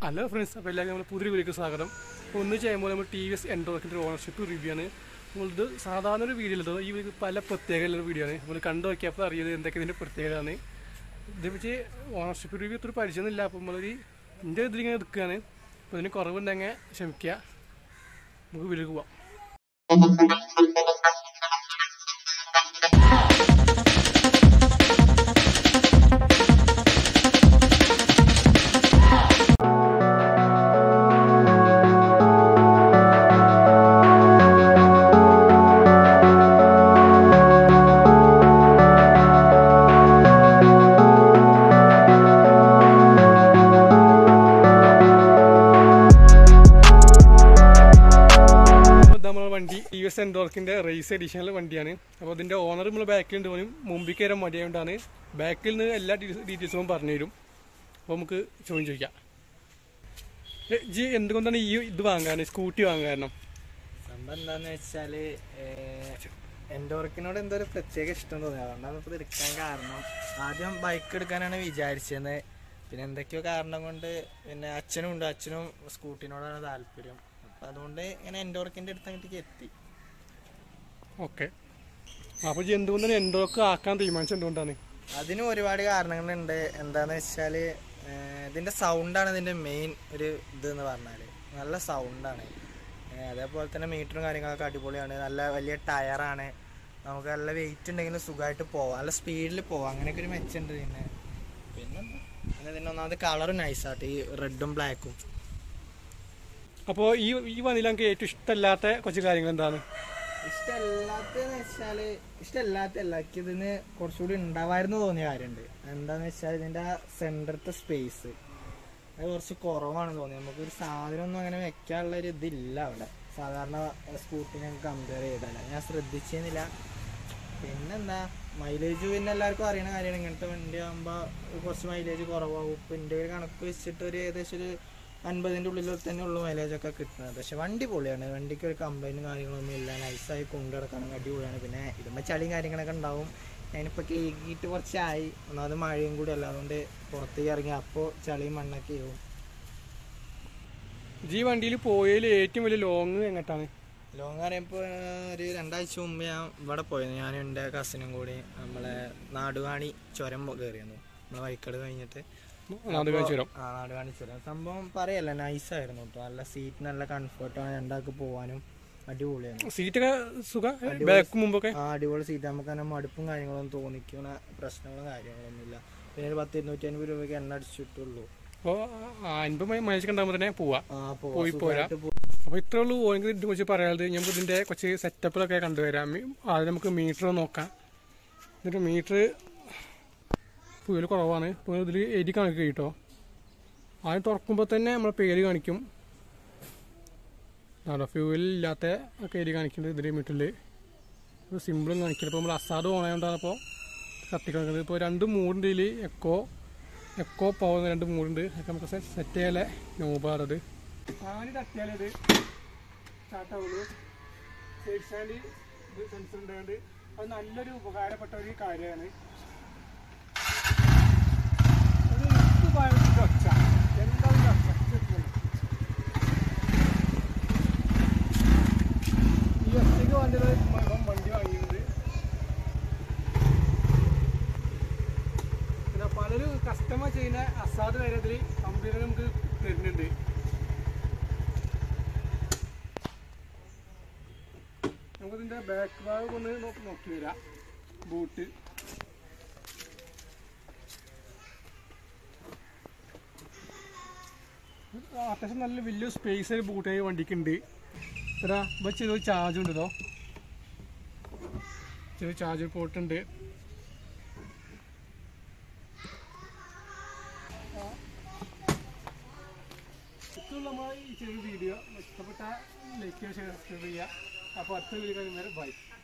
Hello friends അപ്പോൾ എല്ലാവർക്കും നമ്മൾ പുതിയൊരു വീഡിയോക്ക് സ്വാഗതം അപ്പോൾ ഒന്ന് ചെയ്യുമ്പോൾ നമ്മൾ ടി വി എസ് എൻഡോക്കിൻ്റെ ഓണർഷിപ്പ് റിവ്യൂ ആണ് നമ്മളിത് സാധാരണ ഒരു വീഡിയോ അല്ലത് ഈ വീഡിയോ പല പ്രത്യേകതയുള്ള വീഡിയോ ആണ് നമ്മൾ കണ്ടു നോക്കിയപ്പോൾ അറിയത് എന്തൊക്കെ ഇതിൻ്റെ പ്രത്യേകതയാണ് ഇതിനെ വെച്ച് ഓണർഷിപ്പ് റിവ്യൂ ഇത്ര പരിചയമൊന്നുമില്ല അപ്പോൾ നമ്മളൊരു എൻ്റെ ഇതിലിങ്ങനെ എടുക്കുകയാണ് അപ്പോൾ ഇതിന് കുറവുണ്ടെങ്കിൽ ക്ഷമിക്കുക നമുക്ക് വീട്ടിൽ പോവാം ഇത് നമ്മളെ വണ്ടി ടി വി എസ് എൻഡോർക്കിൻ്റെ റേസ് എഡിഷനിലെ വണ്ടിയാണ് അപ്പോൾ അതിൻ്റെ ഓണർ നമ്മൾ ബാക്കിലുണ്ട് പോലും മുമ്പിൽ കയറാൻ മടിയായതുകൊണ്ടാണ് ബാക്കിൽ നിന്ന് എല്ലാ ഡീറ്റെയിൽസും പറഞ്ഞു തരും അപ്പോൾ നമുക്ക് ചോദ്യം ചോദിക്കാം ഏ, ജി എന്തുകൊണ്ടാണ് ഈ ഇത് വാങ്ങാൻ സ്കൂട്ടി വാങ്ങാൻ കാരണം സംഭവം എന്താന്ന് വെച്ചാല് എൻ്റെ വർക്കിനോട് എന്തോ ഒരു പ്രത്യേക ഇഷ്ടം തോന്നി അതുകൊണ്ടാണ് ഇപ്പോൾ എടുക്കാൻ കാരണം ആദ്യം ബൈക്ക് എടുക്കാനാണ് വിചാരിച്ചത് പിന്നെ എന്തൊക്കെയോ കാരണം കൊണ്ട് പിന്നെ അച്ഛനും ഉണ്ട് അച്ഛനും സ്കൂട്ടിനോടാണ് താല്പര്യം അപ്പം അതുകൊണ്ട് ഇങ്ങനെ എൻ്റെ വർക്കിൻ്റെ അടുത്ത് അങ്ങോട്ടേക്ക് എത്തി ഓക്കെ അപ്പോൾ ജി എന്തുകൊണ്ടാണ് എൻഡോർക്ക് ആക്കാൻ തീരുമാനിച്ചത് എന്തുകൊണ്ടാണ് അതിന് ഒരുപാട് കാരണങ്ങളുണ്ട് എന്താന്ന് വെച്ചാല് ഏഹ് ഇതിന്റെ സൗണ്ടാണ് ഇതിന്റെ മെയിൻ ഒരു ഇത് എന്ന് പറഞ്ഞാല് നല്ല സൗണ്ടാണ് അതേപോലെ തന്നെ മീറ്ററും കാര്യങ്ങളൊക്കെ അടിപൊളിയാണ് നല്ല വലിയ ടയറാണ് നമുക്ക് നല്ല വെയിറ്റ് ഉണ്ടെങ്കിലും സുഖമായിട്ട് പോവാം നല്ല സ്പീഡിൽ പോവാം അങ്ങനെയൊക്കെ ഒരു മെച്ചുണ്ട് പിന്നെ പിന്നെ പിന്നെ ഇതിന്റെ ഒന്നാമത് കളറും നൈസാട്ട് ഈ റെഡും ബ്ലാക്കും അപ്പോൾ ഈ ഈ വണ്ടിയിൽ എനിക്ക് ഏറ്റവും ഇഷ്ടമല്ലാത്ത കുറച്ച് കാര്യങ്ങൾ എന്താണ് ഇഷ്ടമല്ലാത്തതെന്ന് വെച്ചാല് ഇഷ്ടമല്ലാത്തല്ല എനിക്ക് ഇതിന് കുറച്ചുകൂടി ഉണ്ടാവായിരുന്നു തോന്നിയ കാര്യമുണ്ട് എന്താന്ന് വെച്ചാൽ ഇതിന്റെ ആ സെന്ററത്തെ സ്പേസ് അത് കുറച്ച് കുറവാണ് തോന്നിയത് നമുക്ക് ഒരു സാധനം ഒന്നും അങ്ങനെ വെക്കാനുള്ള ഒരു ഇതില്ല അവിടെ സാധാരണ സ്കൂട്ടിനെ കമ്പയർ ചെയ്താൽ ഞാൻ ശ്രദ്ധിച്ചിരുന്നില്ല പിന്നെന്താ മൈലേജ് പിന്നെ എല്ലാവർക്കും അറിയണ കാര്യമാണ് ഇങ്ങനത്തെ വണ്ടി ആകുമ്പോൾ കുറച്ച് മൈലേജ് കുറവാകും ഇപ്പം എൻ്റെ ഒരു കണക്ക് വെച്ചിട്ട് ഒരു ഏകദേശം ഒരു അൻപതിൻ്റെ ഉള്ളിൽ തന്നെ ഉള്ളു മൈലേജ് ഒക്കെ കിട്ടുന്നത് പക്ഷെ വണ്ടി പൊളിയാണ് വണ്ടിക്ക് ഒരു കംപ്ലൈൻറ്റും കാര്യങ്ങളൊന്നും ഇല്ല നൈസായി കൊണ്ടു കിടക്കണം അടിപൊളിയാണ് പിന്നെ ഇടുമ്പോൾ ചളിയും കാര്യങ്ങളൊക്കെ ഉണ്ടാവും ഞാനിപ്പോൾ കേക്കിയിട്ട് കുറച്ചായി ഒന്നാമത് മഴയും കൂടി അല്ല അതുകൊണ്ട് പുറത്തേക്ക് ഇറങ്ങി അപ്പോൾ ചളിയും മണ്ണൊക്കെ ആവും ജി വണ്ടിയിൽ പോയതിൽ ഏറ്റവും വലിയ ലോങ് എങ്ങോട്ടാണ് ലോങ് പറയുമ്പോൾ ഒരു രണ്ടാഴ്ച മുമ്പ് ഞാൻ ഇവിടെ പോയിരുന്നു ഞാനും എൻ്റെ കസിനും കൂടി നമ്മളെ നാടുകാണി ചുരം കയറിയിരുന്നു നമ്മളെ വൈക്കട് കഴിഞ്ഞിട്ട് അത് കാണിച്ചു തരാം ആ നാടുകാണി ചുരം സംഭവം പറയല്ല നൈസായിരുന്നു കേട്ടോ നല്ല സീറ്റ് നല്ല കംഫർട്ടാണ് രണ്ടാൾക്ക് പോകാനും അടിപൊളിയാണ് സീറ്റൊക്കെ സുഖം ബാക്ക് മുമ്പൊക്കെ ആ അടിപൊളി സീറ്റ് നമുക്ക് അങ്ങനെ മടുപ്പും കാര്യങ്ങളൊന്നും തോന്നിക്കുന്ന പ്രശ്നങ്ങളും കാര്യങ്ങളൊന്നും ഇല്ല പിന്നെ ഒരു പത്ത് ഇരുന്നൂറ്റി അൻപത് രൂപയ്ക്ക് എണ്ണ അടിച്ചിട്ടുള്ളൂ അപ്പോൾ അൻപത് മൈലേജ് ഉണ്ടാകുമ്പോൾ തന്നെ പോവാം ആ പോവാം. പോയി പോരാ സുഖായിട്ട് പോ- അപ്പോൾ ഇത്രേ ഉള്ളൂ എനിക്ക് ഇതിനെ കുറിച്ച് പറയാനുള്ളത് നമുക്ക് ഇതിൻ്റെ കുറച്ച് സെറ്റപ്പിലൊക്കെ കണ്ടുവരാം മി- ആദ്യം നമുക്ക് മീറ്റർ നോക്കാം എന്നിട്ട് മീറ്റർ ഫ്യൂല് കുറവാണ് ഇപ്പോൾ ഇതിൽ എഴുതി കാണിക്കുക കേട്ടോ ആദ്യം തുറക്കുമ്പോൾ തന്നെ നമ്മളെ പേര് കാണിക്കും ആണോ ഫ്യൂവൽ ഇല്ലാത്ത ഒക്കെ എഴുതി കാണിക്കുന്നുണ്ട് ഇതിൽ മീറ്ററിൽ ഇപ്പോൾ സിമ്പിളും കാണിക്കുന്നത് ഇപ്പോൾ നമ്മൾ അസാദ് ഓണായതുകൊണ്ടാണ് ഇപ്പോൾ കത്തി കാണിക്കുന്നത് ഇപ്പോൾ രണ്ട് മൂടുണ്ട് ഇതിൽ എക്കോ എക്കോ പോകുന്ന രണ്ട് മൂടുണ്ട് അതൊക്കെ നമുക്ക് സെറ്റ് ചെയ്യാലെ നോബാറത് ഫാന് തട്ടിയാലേ ഇത് സ്റ്റാർട്ടാവുള്ളൂ സൈഡ് സ്റ്റാൻഡ് ഇത് സെൻസർ ഉണ്ടായത് അത് നല്ലൊരു ഉപകാരപ്പെട്ട ഒരു കാര്യമാണ് ഒരു ഇരുട്ട് ഭയങ്കര ഒച്ച എന്താ ഒരു ഒച്ച കേൾക്കുന്നില്ല. ഈ ഒറ്റയ്ക്ക് വണ്ടിയുടെ ഇവൻ വണ്ടി വാങ്ങിയത് പിന്നെ പലരും കസ്റ്റമർ ചെയ്യുന്ന അസാദ് വരെ ഇതിൽ കമ്പനികൾ നമുക്ക് തരുന്നുണ്ട് നമുക്കിതിൻ്റെ ബാക്ക് ഭാഗം ഒന്ന് നോക്കി നോക്കി വരാം ബൂട്ട് അത്യാവശ്യം നല്ല വലിയ സ്പേസ് ബൂട്ട് വണ്ടിക്ക് ഉണ്ട് ഇതാ ഇവിടെ ചെറിയ ചാർജ് ഉണ്ട് കേട്ടോ ചെറിയ ചാർജർ പോർട്ട് ഉണ്ട് ഇത്രയുള്ള നമ്മുടെ ഈ ചെറിയ വീഡിയോ ഇഷ്ടപ്പെട്ട ലൈക്ക് ചെയ്യുക സബ്സ്ക്രൈബ് ചെയ്യുക അപ്പോൾ അടുത്ത വീഡിയോ കഴിയുന്നവരെ ബൈ